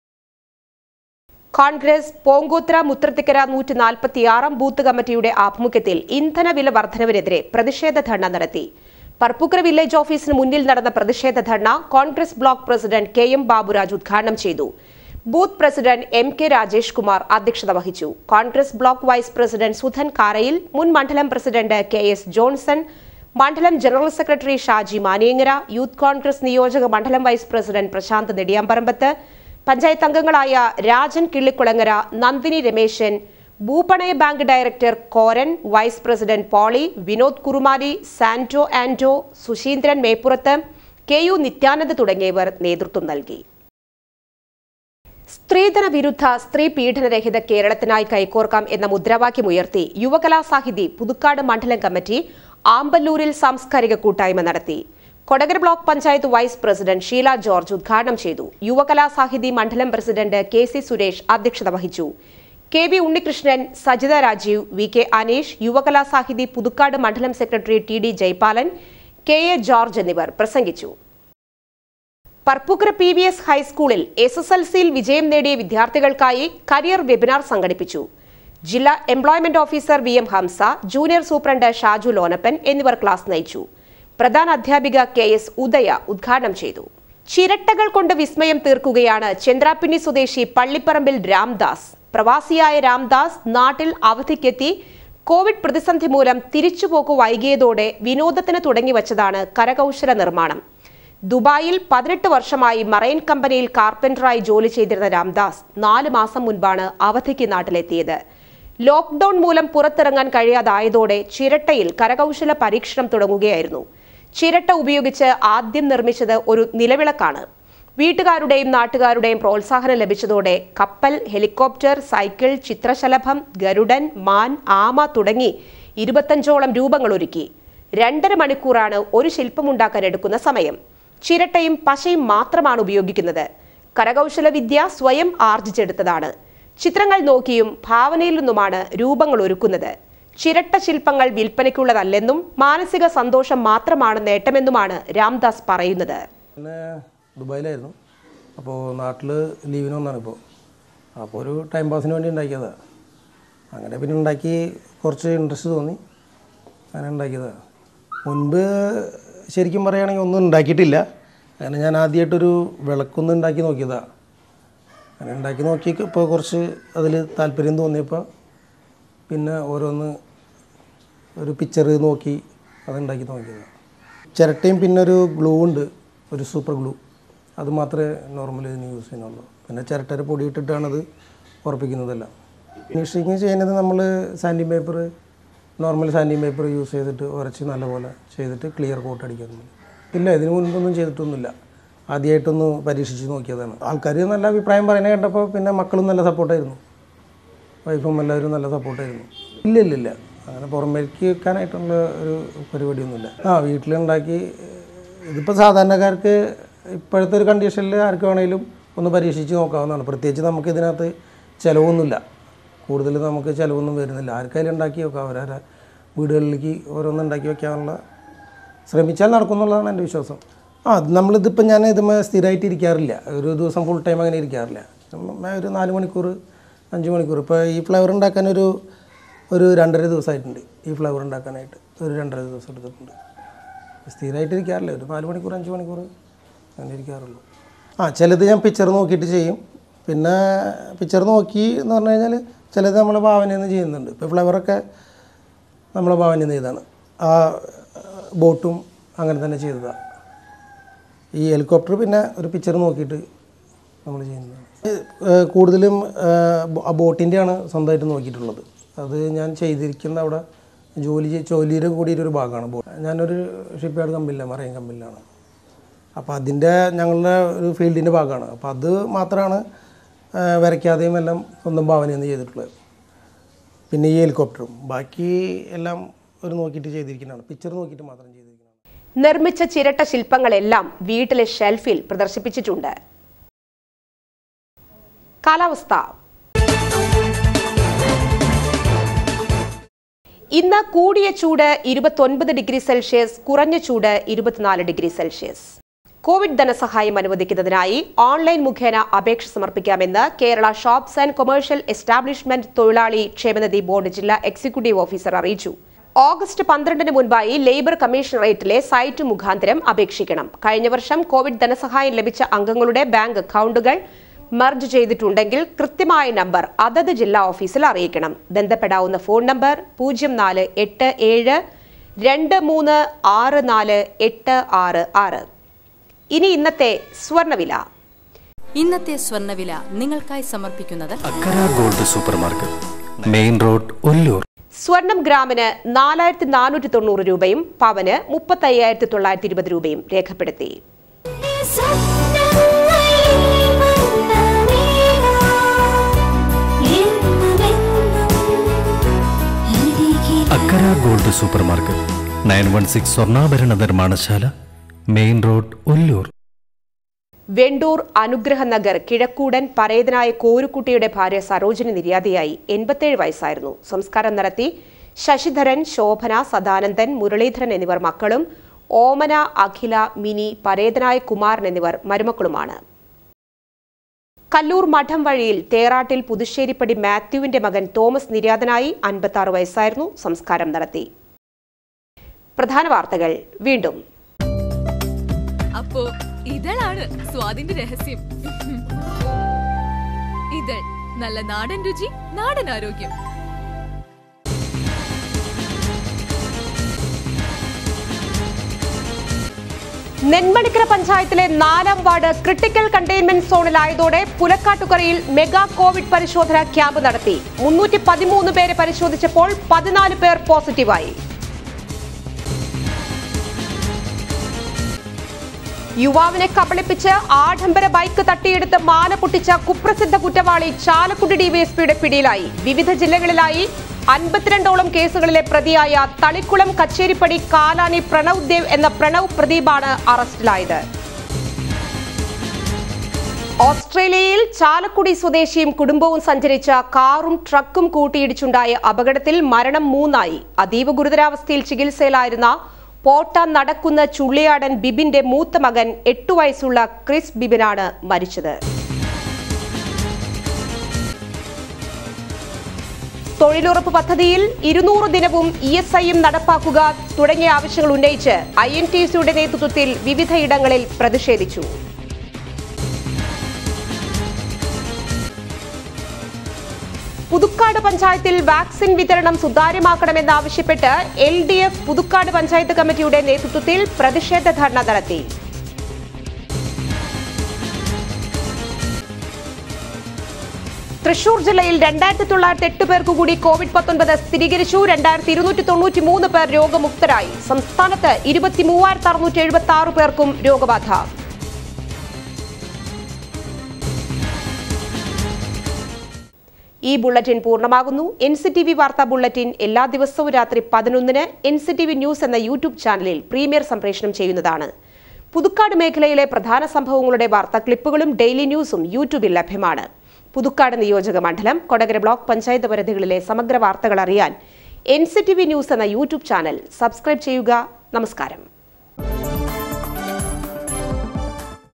കോൺഗ്രസ് പോങ്കോത്ര മുത്രത്തിക്കര നൂറ്റി നാൽപ്പത്തിയാറാം ബൂത്ത് കമ്മിറ്റിയുടെ ആഭിമുഖ്യത്തിൽ ഇന്ധനവില വർധനവിനെതിരെ പ്രതിഷേധ ധർണ നടത്തി പർപ്പുക്കര വില്ലേജ് ഓഫീസിന് മുന്നിൽ നടന്ന പ്രതിഷേധ dharna Congress block president K M Baburaj ഉദ്ഘാടനം ചെയ്തു booth president M K Rajesh Kumar അധ്യക്ഷത വഹിച്ചു Congress block vice president Sudhan Karayil മുൻ മണ്ഡലം പ്രസിഡന്റ് കെ എസ് ജോൺസൺ മണ്ഡലം general secretary Shaji Maniyangara youth Congress നിയോജക മണ്ഡലം വൈസ് പ്രസിഡന്റ് പ്രശാന്ത് നെടിയാമ്പറമ്പത്ത് പഞ്ചായത്ത് അംഗങ്ങളായ രാജൻ കിള്ളിക്കുളങ്ങര നന്ദിനി രമേശൻ ഭൂപണയ bank director Koran vice president Poly Vinod Kurumali Santo Anto Suseendran Meppurath K U Nithyananda തുടങ്ങിയവർ നേതൃത്വം നൽകി സ്ത്രീധന വിരുദ്ധ സ്ത്രീ പീഡനരഹിത കേരളത്തിനായി കൈകോർക്കാം എന്ന മുദ്രാവാക്യമുയർത്തി യുവകലാസാഹിതി പുതുക്കാട് മണ്ഡലം കമ്മിറ്റി ആമ്പല്ലൂരിൽ സാംസ്കാരിക കൂട്ടായ്മ നടത്തി Kodakara block panchayat vice president Sheela George ഉദ്ഘാടനം ചെയ്തു യുവകലാസാഹിതി മണ്ഡലം പ്രസിഡന്റ് കെ സി സുരേഷ് അധ്യക്ഷത വഹിച്ചു K V Unnikrishnan Sajitha Rajeev V K Aneesh Yuvakalasahithi Puthukkad മണ്ഡലം secretary T D Jayapalan K A George എന്നിവർ പ്രസംഗിച്ചു പർപ്പുക്കര പി വി എസ് ഹൈസ്കൂളിൽ എസ് എസ് എൽ സിയിൽ വിജയം നേടിയ വിദ്യാർത്ഥികൾക്കായി കരിയർ വെബിനാർ സംഘടിപ്പിച്ചു ജില്ലാ employment officer V M Hamsa junior superintendent Shaju Lonappan എന്നിവർ ക്ലാസ് നയിച്ചു പ്രധാന അധ്യാപിക കെ എസ് ഉദയ ഉദ്ഘാടനം ചെയ്തു ചിരട്ടകൾ കൊണ്ട് വിസ്മയം തീർക്കുകയാണ് ചന്ദ്രാപ്പിന്നി സ്വദേശി പള്ളിപ്പറമ്പിൽ രാംദാസ് പ്രവാസിയായ രാംദാസ് നാട്ടിൽ അവധിക്കെത്തി കോവിഡ് പ്രതിസന്ധി മൂലം തിരിച്ചുപോക്ക് വൈകിയതോടെ വിനോദത്തിന് തുടങ്ങി വച്ചതാണ് കരകൗശല നിർമ്മാണം ദുബായിൽ പതിനെട്ട് വർഷമായി മറൈൻ കമ്പനിയിൽ കാർപ്പൻറ്ററായി ജോലി ചെയ്തിരുന്ന രാംദാസ് നാല് മാസം മുൻപാണ് അവധിക്ക് നാട്ടിലെത്തിയത് ലോക്ക്ഡൌൺ മൂലം പുറത്തിറങ്ങാൻ കഴിയാതായതോടെ ചിരട്ടയിൽ കരകൗശല പരീക്ഷണം തുടങ്ങുകയായിരുന്നു ചിരട്ട ഉപയോഗിച്ച് ആദ്യം നിർമ്മിച്ചത് ഒരു നിലവിളക്കാണ് വീട്ടുകാരുടെയും നാട്ടുകാരുടെയും പ്രോത്സാഹനം ലഭിച്ചതോടെ കപ്പൽ ഹെലികോപ്റ്റർ സൈക്കിൾ ചിത്രശലഭം ഗരുഡൻ മാൻ ആമ തുടങ്ങി ഇരുപത്തഞ്ചോളം രൂപങ്ങൾ ഒരുക്കി രണ്ടര മണിക്കൂറാണ് ഒരു ശില്പമുണ്ടാക്കാൻ എടുക്കുന്ന സമയം ചിരട്ടയും പശയും മാത്രമാണ് ഉപയോഗിക്കുന്നത് കരകൗശല വിദ്യ സ്വയം ആർജിച്ചെടുത്തതാണ് ചിത്രങ്ങൾ നോക്കിയും ഭാവനയിൽ നിന്നുമാണ് രൂപങ്ങൾ ഒരുക്കുന്നത് ചിരട്ട ശില്പങ്ങൾ വിൽപ്പനയ്ക്കുള്ളതല്ലെന്നും മാനസിക സന്തോഷം മാത്രമാണ് നേട്ടമെന്നുമാണ് രാംദാസ് പറയുന്നത് പിന്നെ ദുബായിലായിരുന്നു അപ്പോൾ നാട്ടിൽ ലീവിന് വന്നാണ് ഇപ്പോൾ അപ്പോൾ ഒരു ടൈം പാസിന് വേണ്ടി ഉണ്ടാക്കിയതാണ് അങ്ങനെ പിന്നെ ഉണ്ടാക്കി കുറച്ച് ഇൻട്രസ്റ്റ് തോന്നി അങ്ങനെ ഉണ്ടാക്കിയതാണ് മുൻപ് ശരിക്കും പറയുകയാണെങ്കിൽ ഒന്നും ഉണ്ടാക്കിയിട്ടില്ല അങ്ങനെ ഞാൻ ആദ്യമായിട്ടൊരു വിളക്കൊന്ന് ഉണ്ടാക്കി നോക്കിയതാണ് അങ്ങനെ ഉണ്ടാക്കി നോക്കി ഇപ്പോൾ കുറച്ച് അതിൽ താല്പര്യം തോന്നിയപ്പോൾ പിന്നെ ഓരോന്ന് ഒരു പിക്ചർ നോക്കി അതുണ്ടാക്കി നോക്കിയതാണ് ചിരട്ടയും പിന്നെ ഒരു ഗ്ലൂ ഉണ്ട് ഒരു സൂപ്പർ ഗ്ലൂ അത് മാത്രമേ നോർമലി ഇതിന് യൂസ് ചെയ്യുന്നുള്ളൂ പിന്നെ ചിരട്ടയുടെ പൊടി ഇട്ടിട്ടാണ് അത് ഉറപ്പിക്കുന്നതെല്ലാം ഫിനിഷിങ് ചെയ്യുന്നത് നമ്മൾ sanding paper normal sanding paper use ചെയ്തിട്ട് ഉരച്ച് നല്ലപോലെ ചെയ്തിട്ട് ക്ലിയർ കോട്ട് അടിക്കുന്നത് ഇല്ല ഇതിനു മുൻപൊന്നും ചെയ്തിട്ടൊന്നുമില്ല ആദ്യമായിട്ടൊന്ന് പരീക്ഷിച്ച് നോക്കിയതാണ് ആൾക്കാർ നല്ല അഭിപ്രായം പറയുന്നത് കണ്ടപ്പോൾ പിന്നെ മക്കളും നല്ല സപ്പോർട്ടായിരുന്നു വൈഫും എല്ലാവരും നല്ല സപ്പോർട്ടായിരുന്നു ഇല്ല ഇല്ല ഇല്ല അങ്ങനെ പുറമേക്ക് വെക്കാനായിട്ടുള്ള ഒരു പരിപാടിയൊന്നുമില്ല ആ വീട്ടിലുണ്ടാക്കി ഇതിപ്പോൾ സാധാരണക്കാർക്ക് ഇപ്പോഴത്തെ ഒരു കണ്ടീഷനിൽ ആർക്ക് വേണമെങ്കിലും ഒന്ന് പരീക്ഷിച്ച് നോക്കാവുന്നതാണ് പ്രത്യേകിച്ച് നമുക്ക് ഇതിനകത്ത് ചിലവൊന്നുമില്ല കൂടുതൽ നമുക്ക് ചിലവൊന്നും വരുന്നില്ല ആർക്കായാലും ഉണ്ടാക്കി നോക്കാം അവരവരെ വീടുകളിലേക്ക് ഓരോന്ന് ഉണ്ടാക്കി വെക്കാനുള്ള ശ്രമിച്ചാൽ നടക്കുന്നുള്ളതാണ് എൻ്റെ വിശ്വാസം ആ നമ്മളിതിപ്പോൾ ഞാൻ ഇതുമേ സ്ഥിരമായിട്ട് ഇരിക്കാറില്ല ഒരു ദിവസം ഫുൾ ടൈം അങ്ങനെ ഇരിക്കാറില്ല ഉം, ഒരു നാല് മണിക്കൂർ അഞ്ച് മണിക്കൂർ ഇപ്പോൾ ഈ ഫ്ലവർ ഉണ്ടാക്കാൻ ഒരു ഒരു രണ്ടര ദിവസമായിട്ടുണ്ട് ഈ ഫ്ലവർ ഉണ്ടാക്കാനായിട്ട് ഒരു രണ്ടര ദിവസം എടുത്തിട്ടുണ്ട് സ്ഥിരമായിട്ട് ഇരിക്കാറില്ല ഒരു നാല് മണിക്കൂർ അഞ്ച് മണിക്കൂർ അങ്ങനെ ഇരിക്കാറുള്ളൂ ആ ചിലത് ഞാൻ പിക്ചർ നോക്കിയിട്ട് ചെയ്യും പിന്നെ പിക്ചർ നോക്കി എന്ന് പറഞ്ഞു കഴിഞ്ഞാൽ ചിലത് നമ്മളെ ഭാവനയിൽ നിന്ന് ചെയ്യുന്നുണ്ട് ഇപ്പോൾ ഫ്ലവറൊക്കെ നമ്മളെ ഭാവനയിൽ നിന്ന് ചെയ്താണ് ആ ബോട്ടും അങ്ങനെ തന്നെ ചെയ്തതാണ് ഈ ഹെലികോപ്റ്റർ പിന്നെ ഒരു പിക്ചർ നോക്കിയിട്ട് നമ്മൾ ചെയ്യുന്നതാണ് ഏഹ് കൂടുതലും ഏഹ് ബോ- ആ ബോട്ടിൻ്റെയാണ് സ്വന്തമായിട്ട് നോക്കിയിട്ടുള്ളത് അത് ഞാൻ ചെയ്തിരിക്കുന്ന അവിടെ ജോലി ചെയ്- ജോലിയുടെ കൂടിയൊരു ഒരു ഭാഗമാണ് ബോട്ട് ഞാനൊരു ഷിപ്പ് യാർഡ് കമ്പനിയിലാണ് മറൈൻ കമ്പനിയിലാണ് അപ്പോൾ അതിൻ്റെ ഞങ്ങളുടെ ഒരു ഫീൽഡിൻ്റെ ഭാഗമാണ് അപ്പോൾ അത് മാത്രമാണ് ഏഹ് വരയ്ക്കാതെയും എല്ലാം സ്വന്തം ഭാവനയിൽ നിന്ന് ചെയ്തിട്ടുള്ളത് പിന്നെ ഈ ഹെലികോപ്റ്ററും ബാക്കി എല്ലാം ഒരു നോക്കിയിട്ട് ചെയ്തിരിക്കുന്നതാണ് പിക്ചർ നോക്കിയിട്ട് മാത്രം ചെയ്തിരിക്കുന്നതാണ് നിർമ്മിച്ച ചിരട്ട ശില്പങ്ങളെല്ലാം വീട്ടിലെ ഷെൽഫിൽ പ്രദർശിപ്പിച്ചിട്ടുണ്ട് കാലാവസ്ഥ ഇന്ന് കൂടിയ ചൂട് ഇരുപത്തൊൻപത് ഡിഗ്രി സെൽഷ്യസ് കുറഞ്ഞ ചൂട് ഇരുപത്തിനാല് ഡിഗ്രി സെൽഷ്യസ് കോവിഡ് ധനസഹായം അനുവദിക്കുന്നതിനായി ഓൺലൈൻ മുഖേന അപേക്ഷ സമർപ്പിക്കാമെന്ന് Kerala shops and commercial establishment തൊഴിലാളി ക്ഷേമനിധി ബോർഡ് ജില്ലാ എക്സിക്യൂട്ടീവ് ഓഫീസർ അറിയിച്ചു ഓഗസ്റ്റ് പന്ത്രണ്ടിന് മുൻപായി ലേബർ കമ്മീഷണറേറ്റിലെ സൈറ്റ് മുഖാന്തരം അപേക്ഷിക്കണം കഴിഞ്ഞ വർഷം കോവിഡ് ധനസഹായം ലഭിച്ച അംഗങ്ങളുടെ ബാങ്ക് അക്കൗണ്ടുകൾ മർജ് ചെയ്തിട്ടുണ്ടെങ്കിൽ കൃത്യമായ നമ്പർ അതത് ജില്ലാ ഓഫീസിൽ അറിയിക്കണം ബന്ധപ്പെടാവുന്ന ഫോൺ നമ്പർ പൂജ്യം നാല് എട്ട് ഏഴ് രണ്ട് മൂന്ന് ആറ് നാല് എട്ട് ആറ് ആറ് ഇനി ഇന്നത്തെ സ്വർണ്ണവില ഇന്നത്തെ സ്വർണ്ണവില നിങ്ങൾക്കായി സമർപ്പിക്കുന്നത് Akkara gold supermarket main road Ollur സ്വർണം ഗ്രാമിന് നാലായിരത്തി നാനൂറ്റി തൊണ്ണൂറ് രൂപയും പവന് മുപ്പത്തയ്യായിരത്തി തൊള്ളായിരത്തി ഇരുപത് രൂപയും രേഖപ്പെടുത്തി Akkara gold supermarket nine one six സ്വർണ്ണാഭരണ നിർമ്മാണശാല മെയിൻ റോഡ് ഒല്ലൂർ വെണ്ടൂർ അനുഗ്രഹ നഗർ കിഴക്കൂടൻ പരേതനായ കോരുക്കുട്ടിയുടെ ഭാര്യ സരോജിനി നിര്യാതയായി എൺപത്തേഴ് വയസ്സായിരുന്നു സംസ്കാരം നടത്തി ശശിധരൻ ശോഭന സദാനന്ദൻ മുരളീധരൻ എന്നിവർ മക്കളും ഓമന അഖില മിനി പരേതനായ കുമാരൻ എന്നിവർ മരുമക്കളുമാണ് കല്ലൂർ മഠം വഴിയിൽ തേറാട്ടിൽ പുതുശ്ശേരിപ്പടി മാത്യുവിന്റെ മകൻ തോമസ് നിര്യാതനായി അൻപത്തി വയസ്സായിരുന്നു സംസ്കാരം നടത്തി പ്രധാന വാർത്തകൾ വീണ്ടും അപ്പോ ഇതളാണ് സ്വാദിന്റെ രഹസ്യം ഇതൾ നല്ല നാടൻ രുചി നാടൻ ആരോഗ്യം നെന്മണിക്കര പഞ്ചായത്തിലെ നാലാം വാർഡ് ക്രിട്ടിക്കൽ കണ്ടെയ്ൻമെന്റ് സോണിലായതോടെ പുലക്കാട്ടുകരയിൽ മെഗാ കോവിഡ് പരിശോധന ക്യാമ്പ് നടത്തി മുന്നൂറ്റി പതിമൂന്ന് പേരെ പരിശോധിച്ചപ്പോൾ പതിനാല് പേർ പോസിറ്റീവായി യുവാവിനെ കബളിപ്പിച്ച് ആഡംബര ബൈക്ക് തട്ടിയെടുത്ത് മാല പൊട്ടിച്ച കുപ്രസിദ്ധ കുറ്റവാളി ചാലക്കുടി ഡിവൈഎസ്പിയുടെ പിടിയിലായി വിവിധ ജില്ലകളിലായി അൻപത്തിരണ്ടോളം കേസുകളിലെ പ്രതിയായ തളിക്കുളം കച്ചേരിപ്പടി കാലാനി പ്രണവ് ദേവ് എന്ന പ്രണവ് പ്രദീപാണ് അറസ്റ്റിലായത് ഓസ്ട്രേലിയയിൽ ചാലക്കുടി സ്വദേശിയും കുടുംബവും സഞ്ചരിച്ച കാറും ട്രക്കും കൂട്ടിയിടിച്ചുണ്ടായ അപകടത്തിൽ മരണം മൂന്നായി അതീവ ഗുരുതരാവസ്ഥയിൽ ചികിത്സയിലായിരുന്ന പോട്ട നടക്കുന്ന ചുള്ളിയാടൻ ബിബിന്റെ മൂത്ത മകൻ എട്ടു വയസ്സുള്ള ക്രിസ് ബിബിനാണ് മരിച്ചത് തൊഴിലുറപ്പ് പദ്ധതിയിൽ ഇരുന്നൂറ് ദിനവും ഇ എസ് ഐയും നടപ്പാക്കുക തുടങ്ങിയ ആവശ്യങ്ങൾ ഉന്നയിച്ച് ഐ എൻ ടി സിയുടെ നേതൃത്വത്തിൽ വിവിധയിടങ്ങളിൽ പ്രതിഷേധിച്ചു പുതുക്കാട് പഞ്ചായത്തിൽ വാക്സിൻ വിതരണം സുതാര്യമാക്കണമെന്നാവശ്യപ്പെട്ട് L D F Puthukkad panchayat കമ്മിറ്റിയുടെ നേതൃത്വത്തിൽ പ്രതിഷേധ ധർണ നടത്തി തൃശൂർ ജില്ലയിൽ രണ്ടായിരത്തി തൊള്ളായിരത്തി എട്ട് പേർക്ക് കൂടി കോവിഡ് പത്തൊൻപത് സ്ഥിരീകരിച്ചു രണ്ടായിരത്തി ഇരുന്നൂറ്റി തൊണ്ണൂറ്റി മൂന്ന് പേർ രോഗമുക്തരായി സംസ്ഥാനത്ത് ഇരുപത്തി മൂവായിരത്തി അറുന്നൂറ്റി എഴുപത്തി ആറ് പേർക്കും രോഗബാധ ഈ ബുള്ളറ്റിൻ പൂർണ്ണമാകുന്നു എൻ സി ടി വി വാർത്താ ബുള്ളറ്റിൻ എല്ലാ ദിവസവും രാത്രി പതിനൊന്നിന് N C T V news എന്ന യൂട്യൂബ് ചാനലിൽ പ്രീമിയർ സംപ്രേഷണം ചെയ്യുന്നതാണ് പുതുക്കാട് മേഖലയിലെ പ്രധാന സംഭവങ്ങളുടെ വാർത്താ ക്ലിപ്പുകളും ഡെയിലി ന്യൂസും യൂട്യൂബിൽ ലഭ്യമാണ് പുതുക്കാട് നിയോജക മണ്ഡലം കൊടകര ബ്ലോക്ക് പഞ്ചായത്ത് പരിധികളിലെ സമഗ്ര വാർത്തകൾ അറിയാൻ N C T V news എന്ന യൂട്യൂബ് ചാനൽ സബ്സ്ക്രൈബ് ചെയ്യുക നമസ്കാരം